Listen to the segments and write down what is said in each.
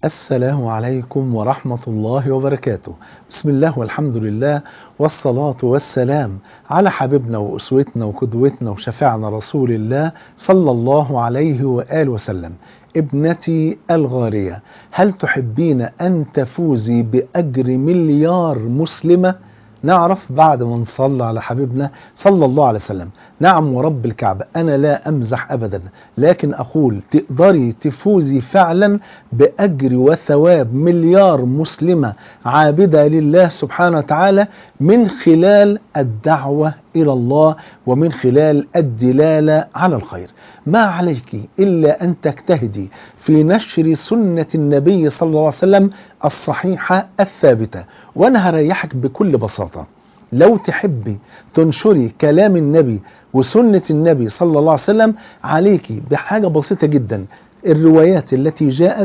السلام عليكم ورحمة الله وبركاته بسم الله والحمد لله والصلاة والسلام على حبيبنا وأسوتنا وقدوتنا وشفيعنا رسول الله صلى الله عليه وآله وسلم ابنتي الغالية هل تحبين أن تفوزي بأجر مليار مسلمة؟ نعرف بعد ما نصلى على حبيبنا صلى الله عليه وسلم نعم ورب الكعبة أنا لا أمزح أبدا لكن أقول تقدري تفوزي فعلا بأجر وثواب مليار مسلمة عابدة لله سبحانه وتعالى من خلال الدعوة إلى الله ومن خلال الدلالة على الخير ما عليك إلا أن تجتهدي في نشر سنة النبي صلى الله عليه وسلم الصحيحة الثابتة وأنا هريحك بكل بساطة لو تحبي تنشري كلام النبي وسنة النبي صلى الله عليه وسلم عليك بحاجة بسيطة جدا الروايات التي جاءت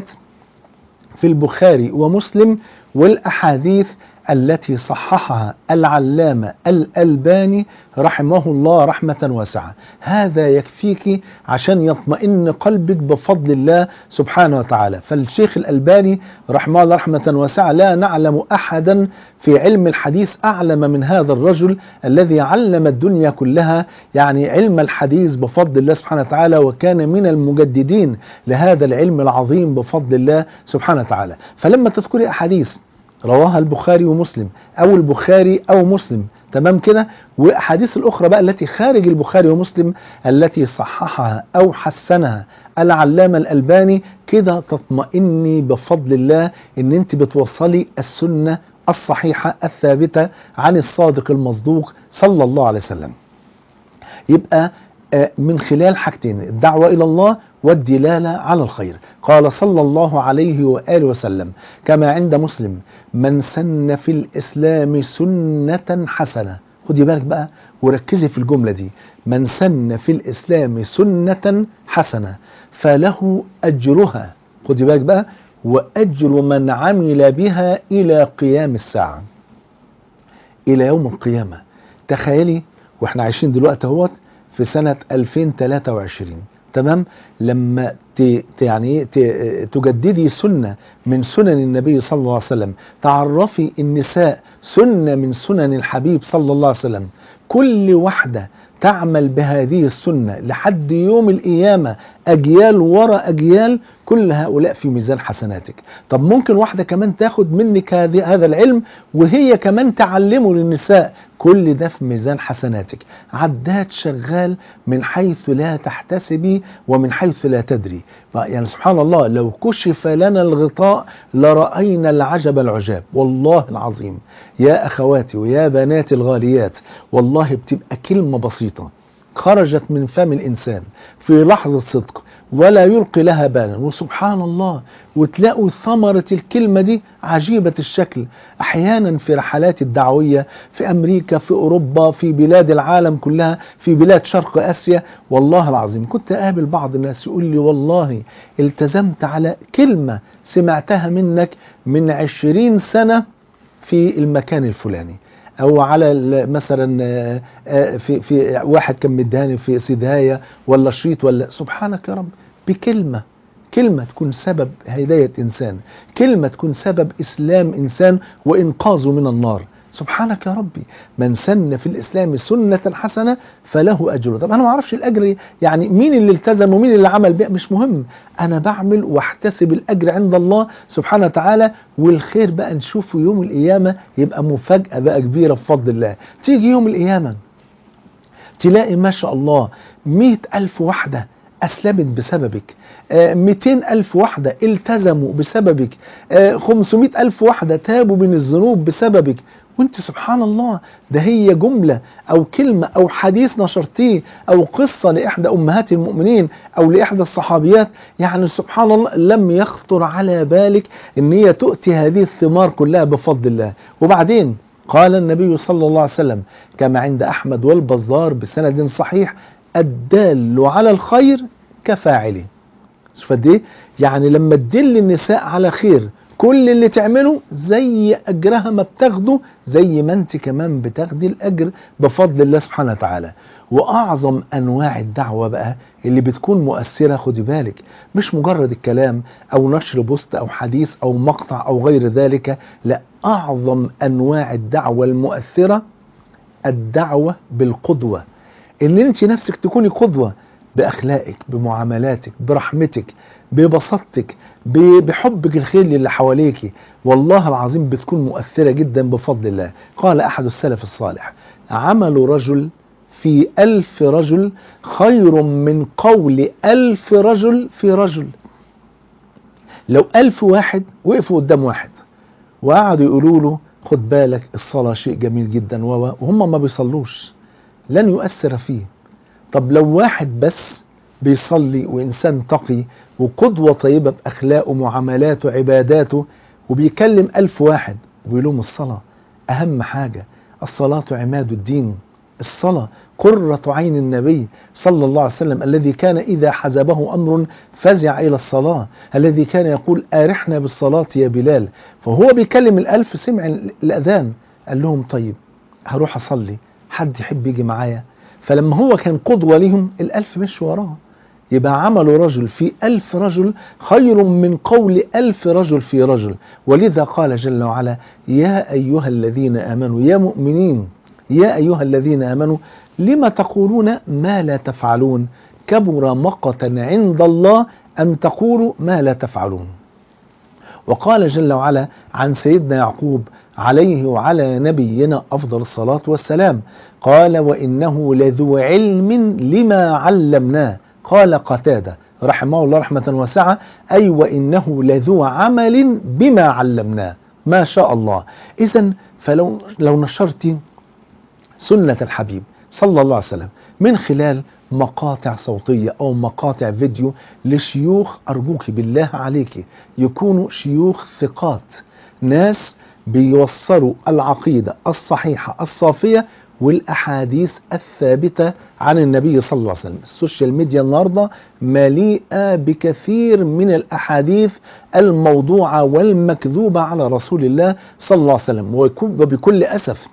في البخاري ومسلم والأحاديث التي صححها العلامة الألباني رحمه الله رحمة واسعة هذا يكفيك عشان يطمئن قلبك بفضل الله سبحانه وتعالى فالشيخ الألباني رحمه الله رحمة واسعة لا نعلم أحدا في علم الحديث أعلم من هذا الرجل الذي علم الدنيا كلها يعني علم الحديث بفضل الله سبحانه وتعالى وكان من المجددين لهذا العلم العظيم بفضل الله سبحانه وتعالى فلما تذكري أحاديث رواها البخاري ومسلم او البخاري او مسلم تمام كده واحاديث الاخرى بقى التي خارج البخاري ومسلم التي صححها او حسنها العلامة الالباني كده تطمئني بفضل الله ان انت بتوصلي السنة الصحيحة الثابتة عن الصادق المصدوق صلى الله عليه وسلم يبقى من خلال حاجتين الدعوة الى الله والدلالة على الخير قال صلى الله عليه وآله وسلم كما عند مسلم من سن في الإسلام سنة حسنة خدي بالك بقى وركزي في الجملة دي من سن في الإسلام سنة حسنة فله أجرها خدي بالك بقى وأجر من عمل بها إلى قيام الساعة إلى يوم القيامة تخيلي وإحنا عايشين دلوقتي اهوت في سنة 2023 تمام لما ت... يعني ت... تجددي سنة من سنن النبي صلى الله عليه وسلم تعرفي النساء سنة من سنن الحبيب صلى الله عليه وسلم كل واحدة تعمل بهذه السنة لحد يوم القيامة أجيال وراء أجيال كل هؤلاء في ميزان حسناتك طب ممكن واحدة كمان تاخد منك هذا العلم وهي كمان تعلمه للنساء كل ده في ميزان حسناتك عداد شغال من حيث لا تحتسبي ومن حيث لا تدري يعني سبحان الله لو كشف لنا الغطاء لرأينا العجب العجاب والله العظيم يا أخواتي ويا بناتي الغاليات والله بتبقى كلمة بسيطة خرجت من فم الإنسان في لحظة صدق ولا يلقي لها بالا وسبحان الله وتلاقوا ثمرة الكلمة دي عجيبة الشكل أحيانا في رحلات الدعوية في أمريكا في أوروبا في بلاد العالم كلها في بلاد شرق آسيا والله العظيم كنت أقابل بعض الناس يقول لي والله التزمت على كلمة سمعتها منك من عشرين سنة في المكان الفلاني او على مثلا في في واحد كان مداني في سدايه ولا شريط ولا سبحانك يا رب بكلمه كلمة تكون سبب هداية إنسان كلمة تكون سبب إسلام إنسان وإنقاذه من النار سبحانك يا ربي من سن في الإسلام سنة حسنة فله أجر طب أنا ما أعرفش الأجر يعني مين اللي التزم ومين اللي عمل بيه مش مهم أنا بعمل واحتسب الأجر عند الله سبحانه وتعالى والخير بقى نشوفه يوم القيامة يبقى مفاجأة بقى كبيرة بفضل الله تيجي يوم القيامة تلاقي ما شاء الله مئة ألف وحدة أسلمت بسببك مئتين ألف وحدة التزموا بسببك خمسمائة ألف وحدة تابوا من الذنوب بسببك وانت سبحان الله ده هي جملة او كلمة او حديث نشرتيه او قصة لاحدى امهات المؤمنين او لاحدى الصحابيات يعني سبحان الله لم يخطر على بالك ان هي تؤتي هذه الثمار كلها بفضل الله وبعدين قال النبي صلى الله عليه وسلم كما عند احمد والبزار بسند صحيح الدال على الخير كفاعله شوف قد ايه يعني لما تدل النساء على خير كل اللي تعمله زي أجرها ما بتاخده زي ما أنت كمان بتاخدي الأجر بفضل الله سبحانه وتعالى وأعظم أنواع الدعوة بقى اللي بتكون مؤثرة خدي بالك مش مجرد الكلام أو نشر بوست أو حديث أو مقطع أو غير ذلك لا أعظم أنواع الدعوة المؤثرة الدعوة بالقدوة ان انت نفسك تكوني قدوة باخلاقك بمعاملاتك برحمتك ببساطتك بحبك الخير للي حواليك والله العظيم بتكون مؤثرة جدا بفضل الله قال احد السلف الصالح عمل رجل في ألف رجل خير من قول ألف رجل في رجل لو ألف واحد وقفوا قدام واحد وقعدوا يقولوا له خد بالك الصلاة شيء جميل جدا وهم ما بيصلوش لن يؤثر فيه طب لو واحد بس بيصلي وإنسان تقي وقدوة طيبة بأخلاقه معاملاته عباداته وبيكلم ألف واحد وبيقول الصلاة أهم حاجة الصلاة عماد الدين الصلاة قرة عين النبي صلى الله عليه وسلم الذي كان إذا حزبه أمر فزع إلى الصلاة الذي كان يقول آرحنا بالصلاة يا بلال فهو بيكلم الألف سمع الأذان قال لهم طيب هروح أصلي حد يحب يجي معايا فلما هو كان قدوة لهم الألف مش وراه يبقى عمل رجل في ألف رجل خير من قول ألف رجل في رجل ولذا قال جل وعلا يا أيها الذين آمنوا يا مؤمنين يا أيها الذين آمنوا لما تقولون ما لا تفعلون كبر مقتا عند الله أن تقولوا ما لا تفعلون وقال جل وعلا عن سيدنا يعقوب عليه وعلى نبينا أفضل الصلاة والسلام قال وإنه لذو علم لما علمناه قال قتادة رحمه الله رحمة واسعة أي وإنه لذو عمل بما علمناه ما شاء الله إذا فلو لو نشرت سنة الحبيب صلى الله عليه وسلم من خلال مقاطع صوتية أو مقاطع فيديو لشيوخ أرجوك بالله عليك يكونوا شيوخ ثقات ناس بيوصلوا العقيدة الصحيحة الصافية والأحاديث الثابتة عن النبي صلى الله عليه وسلم السوشيال ميديا النهاردة مليئة بكثير من الأحاديث الموضوعة والمكذوبة على رسول الله صلى الله عليه وسلم وبكل أسف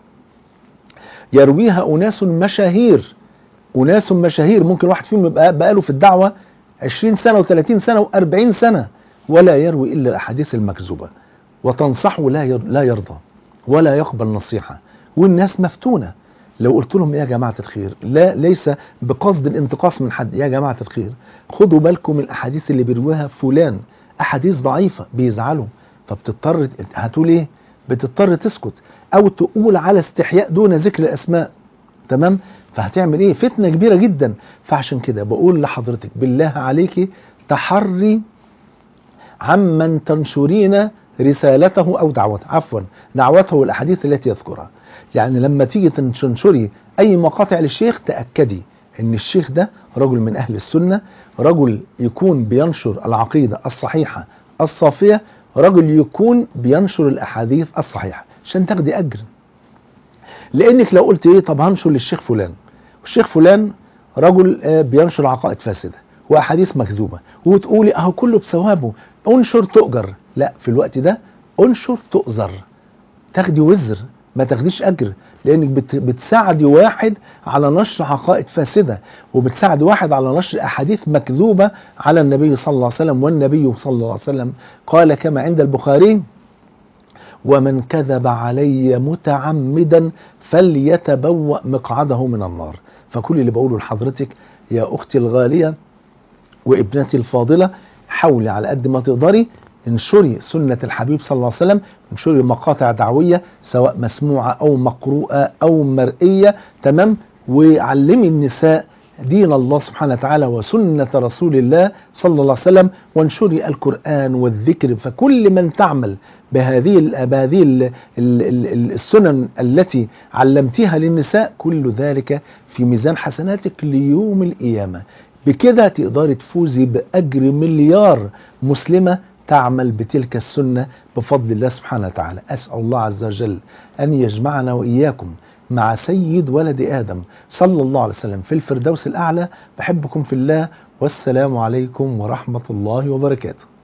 يرويها أناس مشاهير أناس مشاهير ممكن واحد فيهم يبقى بقاله في الدعوة 20 سنة و30 سنة و40 سنة ولا يروي إلا الأحاديث المكذوبة وتنصحه لا لا يرضى ولا يقبل نصيحة والناس مفتونة لو قلت لهم يا جماعة الخير لا ليس بقصد الانتقاص من حد يا جماعة الخير خدوا بالكم من الأحاديث اللي بيرويها فلان أحاديث ضعيفة بيزعلوا فبتضطر هتقول إيه بتضطر تسكت أو تقول على استحياء دون ذكر الأسماء تمام فهتعمل إيه فتنة كبيرة جدا فعشان كده بقول لحضرتك بالله عليك تحري عمن تنشرين رسالته أو دعوته عفوا دعوته والأحاديث التي يذكرها يعني لما تيجي تنشري أي مقاطع للشيخ تأكدي أن الشيخ ده رجل من أهل السنة رجل يكون بينشر العقيدة الصحيحة الصافية رجل يكون بينشر الأحاديث الصحيحة عشان تاخدي أجر لأنك لو قلت إيه طب هنشر للشيخ فلان والشيخ فلان رجل بينشر عقائد فاسدة وأحاديث مكذوبة وتقولي أهو كله بثوابه انشر تؤجر لا في الوقت ده انشر تؤذر تاخدي وزر ما تاخديش اجر لانك بتساعدي واحد على نشر عقائد فاسده وبتساعد واحد على نشر احاديث مكذوبه على النبي صلى الله عليه وسلم والنبي صلى الله عليه وسلم قال كما عند البخاري ومن كذب علي متعمدا فليتبوأ مقعده من النار فكل اللي بقوله لحضرتك يا اختي الغاليه وابنتي الفاضله حاولي على قد ما تقدري انشري سنة الحبيب صلى الله عليه وسلم انشري مقاطع دعوية سواء مسموعة أو مقروءة أو مرئية تمام وعلمي النساء دين الله سبحانه وتعالى وسنة رسول الله صلى الله عليه وسلم وانشري القرآن والذكر فكل من تعمل بهذه بهذه السنن التي علمتها للنساء كل ذلك في ميزان حسناتك ليوم القيامة بكده تقدري تفوزي بأجر مليار مسلمة تعمل بتلك السنة بفضل الله سبحانه وتعالى أسأل الله عز وجل أن يجمعنا وإياكم مع سيد ولد آدم صلى الله عليه وسلم في الفردوس الأعلى بحبكم في الله والسلام عليكم ورحمة الله وبركاته